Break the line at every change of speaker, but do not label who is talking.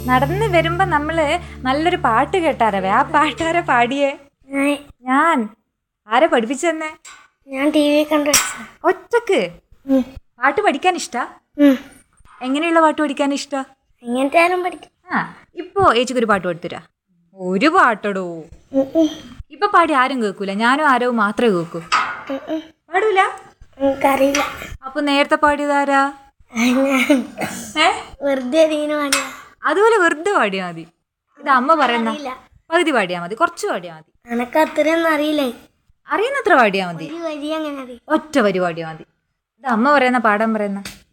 നടന്ന് വരുമ്പോ നമ്മള് നല്ലൊരു പാട്ട് കേട്ടാരവേ ആ പാട്ടാരെ പാടിയേ
ഞാൻ-
ഞാൻ ആരെ പഠിപ്പിച്ചെന്നെ
ഞാൻ ടി വി കണ്ടു വെച്ചതാ.
ഒറ്റക്ക്
ഉം.
പാട്ട് പഠിക്കാൻ ഇഷ്ടാ
ഉം.
എങ്ങനെയുള്ള പാട്ട് പഠിക്കാൻ ഇഷ്ടാ
എങ്ങനത്തെ ആരും പഠിക്കും
ആ ഇപ്പോ ഏച്ചിക്ക് ഒരു പാട്ട് പഠിത്തരാ ഒരു പാട്ടടോ
ഉം, ഉം.
ഇപ്പൊ പാടി ആരും കേൾക്കൂല ഞാനും ആരോ മാത്രമേ കേൾക്കൂ
ഉം, ഉം.
പാടൂല
എനിക്കറിയില്ല
അപ്പൊ നേരത്തെ പാടിയതാരാ
ഞാൻ
ഏ
വെറുതെ ഇതിങ്ങനെ പാടിയ
അതുപോലെ വെറുതെ പാടിയാ മതി ഇത് അമ്മ പറയുന്ന
അറിയില്ല
പകുതി പാടിയാ മതി കുറച്ച് പാടിയാ മതി
എനക്ക് അത്രയൊന്നും അറിയില്ലേ
അറിയുന്നത്ര പാടിയാ മതി
ഒരു വരി അങ്ങനെ അറിയാം
ഒറ്റ വരി പാടിയാ മതി ഇത് അമ്മ പറയുന്ന പാടാൻ പറയുന്ന